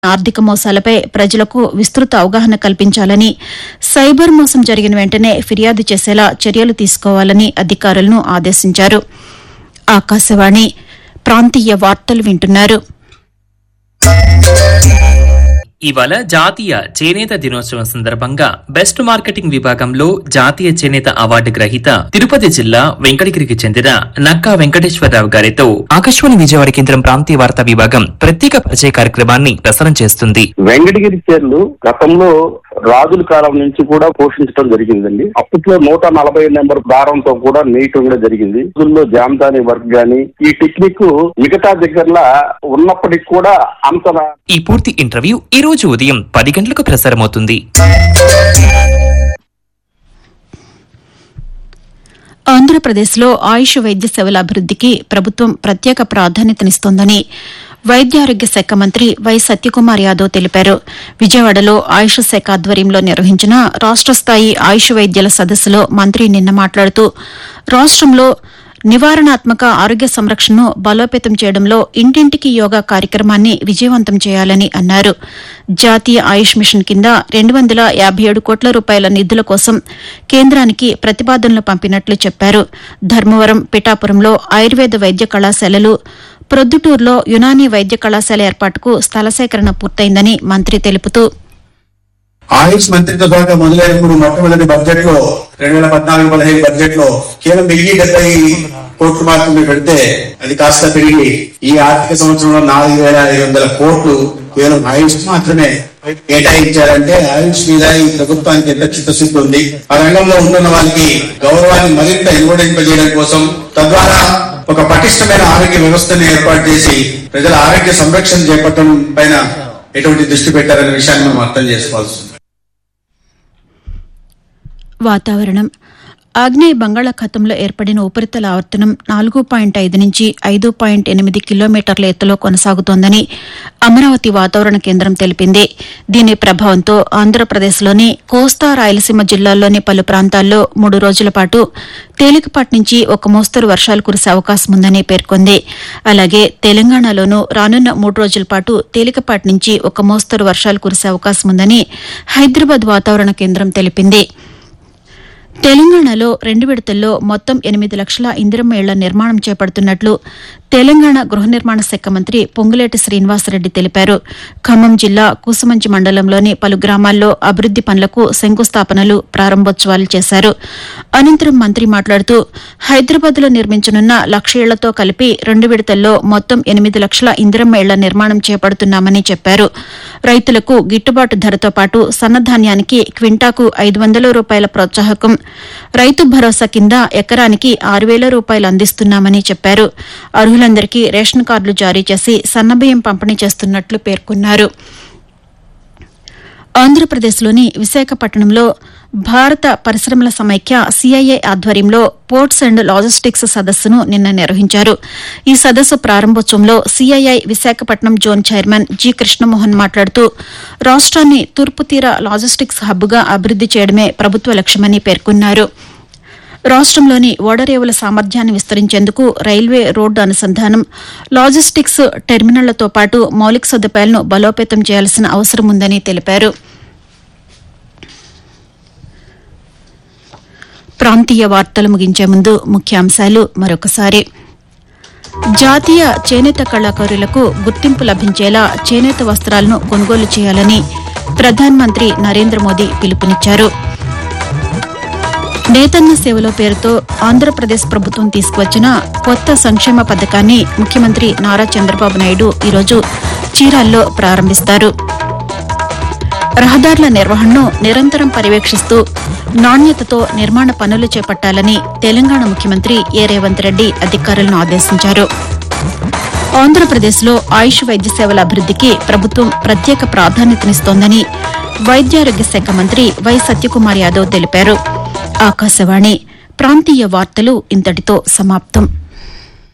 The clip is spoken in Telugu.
ఆర్థిక మోసాలపై ప్రజలకు విస్తృత అవగాహన కల్పించాలని సైబర్ మోసం జరిగిన వెంటనే ఫిర్యాదు చేసేలా చర్యలు తీసుకోవాలని అధికారులను ఆదేశించారు ఆకాశవాణి ప్రాంతీయ వార్తలు వింటున్నారు ఇవాళ జాతీయ చేనేత దినోత్సవం సందర్భంగా బెస్ట్ మార్కెటింగ్ విభాగంలో జాతీయ చేనేత అవార్డు గ్రహీత తిరుపతి జిల్లా వెంకటగిరికి చెందిన నక్కా వెంకటేశ్వరరావు గారితో ఆకాశవాణి విజయవాడ కేంద్రం ప్రాంతీయ వార్తా విభాగం ప్రత్యేక పరిచయ కార్యక్రమాన్ని ప్రసారం చేస్తుంది వెంకటగిరి చీరలు గతంలో రాజుల కాలం నుంచి కూడా పోషించడం జరిగిందండి అప్పట్లో నూట నలభై నెంబర్ దారంతో కూడా నేయటం కూడా జరిగింది రోజుల్లో జామదాని వర్క్ గాని ఈ టెక్నిక్ మిగతా దగ్గరలా ఉన్నప్పటికి కూడా అంత ఈ పూర్తి ఇంటర్వ్యూ ఈ రోజు ఉదయం పది గంటలకు ప్రసారమవుతుంది ఆంధ్రప్రదేశ్లో ఆయుష్ వైద్య సేవల అభివృద్దికి ప్రభుత్వం ప్రత్యేక ప్రాధాన్యతనిస్తోందని వైద్యారోగ్య శాఖ మంత్రి వై సత్యకుమార్ యాదవ్ తెలిపారు విజయవాడలో ఆయుష్ శాఖ ఆధ్వర్యంలో నిర్వహించిన రాష్ట స్థాయి ఆయుష్ వైద్యుల సదస్సులో మంత్రి నిన్న మాట్లాడుతూ రాష్టంలో నివారణాత్మక ఆరోగ్య సంరక్షణను బలోపేతం చేయడంలో ఇంటింటికి యోగా కార్యక్రమాన్ని విజయవంతం చేయాలని అన్నారు జాతీయ ఆయుష్ మిషన్ కింద రెండు వందల యాభై ఏడు కోట్ల రూపాయల నిధుల కోసం కేంద్రానికి ప్రతిపాదనలు పంపినట్లు చెప్పారు ధర్మవరం పిఠాపురంలో ఆయుర్వేద వైద్య కళాశాలలు ప్రొద్దుటూరులో యునానీ వైద్య కళాశాల ఏర్పాటుకు స్థల సేకరణ పూర్తయిందని మంత్రి తెలుపుతూ ఆయుష్ మంత్రిత్వ శాఖ మొదలైనప్పుడు మొట్టమొదటి బడ్జెట్ లో రెండు వేల పద్నాలుగు పదిహేను బడ్జెట్ లో కేవలం వెయ్యి డెబ్బై కోట్లు మాత్రమే పెడితే అది కాస్త పెరిగి ఈ ఆర్థిక సంవత్సరంలో నాలుగు వేల ఐదు వందల కోట్లు కేవలం ఆయుష్ మాత్రమే కేటాయించారంటే ఆయుష్ మీద ఈ ప్రభుత్వానికి ఎంత చిత్తశుద్ధి ఉంది ఆ రంగంలో ఉంటున్న వారికి గౌరవాన్ని మరింత ఇన్వడింపజేయడం కోసం తద్వారా ఒక పటిష్టమైన ఆరోగ్య వ్యవస్థను ఏర్పాటు చేసి ప్రజల ఆరోగ్య సంరక్షణ చేపట్టడం పైన ఎటువంటి దృష్టి పెట్టారనే విషయాన్ని మనం అర్థం చేసుకోవాల్సి ఉంది వాతావరణం ఆగ్నేయ బంగాళాఖాతంలో ఏర్పడిన ఉపరితల ఆవర్తనం నాలుగు పాయింట్ ఐదు నుంచి ఐదు పాయింట్ ఎనిమిది కిలోమీటర్ల ఎత్తులో కొనసాగుతోందని అమరావతి వాతావరణ కేంద్రం తెలిపింది దీని ప్రభావంతో ఆంధ్రప్రదేశ్లోని కోస్తా రాయలసీమ జిల్లాల్లోని పలు ప్రాంతాల్లో మూడు రోజుల పాటు తేలికపాటి నుంచి ఒక మోస్తరు వర్షాలు కురిసే అవకాశం ఉందని పేర్కొంది అలాగే తెలంగాణలోనూ రానున్న మూడు రోజుల పాటు తేలికపాటి నుంచి ఒక మోస్తరు వర్షాలు కురిసే అవకాశం ఉందని హైదరాబాద్ వాతావరణ కేంద్రం తెలిపింది తెలంగాణలో రెండు విడతల్లో మొత్తం ఎనిమిది లక్షల ఇందిరమ్మ ఇళ్ల నిర్మాణం చేపడుతున్నట్లు తెలంగాణ గృహ నిర్మాణ శాఖ మంత్రి పొంగులేటి శ్రీనివాసరెడ్డి తెలిపారు ఖమ్మం జిల్లా కూసుమంచి మండలంలోని పలు గ్రామాల్లో అభివృద్ది పనులకు శంకుస్థాపనలు ప్రారంభోత్సవాలు చేశారు అనంతరం మంత్రి మాట్లాడుతూ హైదరాబాద్లో నిర్మించనున్న లక్ష ఇళ్లతో కలిపి రెండు విడతల్లో మొత్తం ఎనిమిది లక్షల ఇందిరమ్మ ఇళ్ల నిర్మాణం చేపడుతున్నామని చెప్పారు రైతులకు గిట్టుబాటు ధరతో పాటు సన్నధాన్యానికి క్వింటాకు ఐదు వందల రూపాయల ప్రోత్సాహకం రైతు భరోసా కింద ఎకరానికి ఆరు వేల రూపాయలు అందిస్తున్నామని చెప్పారు అర్హులందరికీ రేషన్ కార్డులు జారీ చేసి సన్నబియ్యం పంపిణీ చేస్తున్నట్లు పేర్కొన్నారు ఆంధ్రప్రదేశ్లోని విశాఖపట్నంలో భారత పరిశ్రమల సమైక్య సిఐఐ ఆధ్వర్యంలో పోర్ట్స్ అండ్ లాజిస్టిక్స్ సదస్సును నిన్న నిర్వహించారు ఈ సదస్సు ప్రారంభోత్సవంలో CII Visakhapatnam zone chairman G Krishnamohan మాట్లాడుతూ రాష్ట్రాన్ని తూర్పు తీర లాజిస్టిక్స్ హబ్గా అభివృద్ది చేయడమే ప్రభుత్వ లక్ష్యమని పేర్కొన్నారు రాష్ట్రంలోని ఓడరేవుల సామర్థ్యాన్ని విస్తరించేందుకు రైల్వే రోడ్డు అనుసంధానం లాజిస్టిక్స్ టెర్మినళ్లతో పాటు మౌలిక సదుపాయాలను బలోపేతం చేయాల్సిన అవసరం ఉందని తెలిపారు ప్రాంతీయ వార్తలు ముగించే ముందు ముఖ్యాంశాలు మరొకసారి జాతీయ చేనేత కళాకారులకు గుర్తింపు లభించేలా చేనేత వస్త్రాలను కొనుగోలు చేయాలని ప్రధానమంత్రి నరేంద్ర మోదీ పిలుపునిచ్చారు నేతన్న సేవలో పేరుతో ఆంధ్రప్రదేశ్ ప్రభుత్వం తీసుకువచ్చిన కొత్త సంక్షేమ పథకాన్ని ముఖ్యమంత్రి నారా చంద్రబాబు నాయుడు ఈరోజు చీరాల్లో ప్రారంభిస్తారు రహదారుల నిర్వహణను నిరంతరం పర్యవేక్షిస్తూ నాణ్యతతో నిర్మాణ పనులు చేపట్టాలని తెలంగాణ ముఖ్యమంత్రి ఏ రేవంత్ రెడ్డి అధికారులను ఆదేశించారు ఆంధ్రప్రదేశ్లో ఆయుష్ వైద్య సేవల అభివృద్దికి ప్రభుత్వం ప్రత్యేక ప్రాధాన్యతనిస్తోందని వైద్యారోగ్య శాఖ మంత్రి వై సత్యకుమార్ యాదవ్ తెలిపారు ఆకాశవాణి ప్రాంతీయ వార్తలు ఇంతటితో సమాప్తం